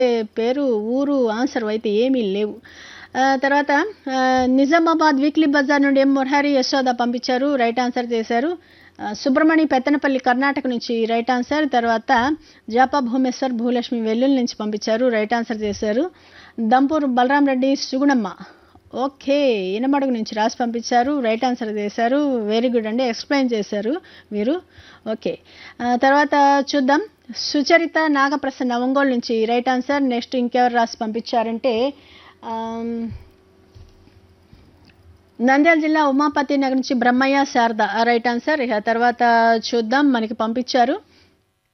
పేరు ఊరు ఆన్సర్ అయితే ఏమీ లేవు ఆ, తర్వాత ఆ, నిజామాబాద్ వీక్లీ బజార్ నుండి ఎం మురహరి యశోద పంపించారు రైట్ ఆన్సర్ చేశారు ఆ, సుబ్రమణి పెత్తనపల్లి కర్ణాటక నుంచి రైట్ ఆన్సర్ తర్వాత జాపా భూమేశ్వర్ భూలక్ష్మి వెల్లుల్లి నుంచి పంపించారు రైట్ ఆన్సర్ చేశారు దంపూర్ బలరాం రెడ్డి సుగుణమ్మ ఓకే ఇనమడుగు నుంచి రాసి పంపించారు రైట్ ఆన్సర్ చేశారు వెరీ గుడ్ అండి ఎక్స్ప్లెయిన్ చేశారు మీరు ఓకే ఆ, తర్వాత చూద్దాం సుచరిత నాగప్రసన్న ఒంగోలు నుంచి రైట్ ఆన్సర్ నెక్స్ట్ ఇంకెవరు రాసి పంపించారంటే ఆమ్, నంద్యాల జిల్లా ఉమాపతి నగర్ నుంచి బ్రహ్మయ్య శారద రైట్ ఆన్సర్ ఇక తర్వాత చూద్దాం మనకి పంపించారు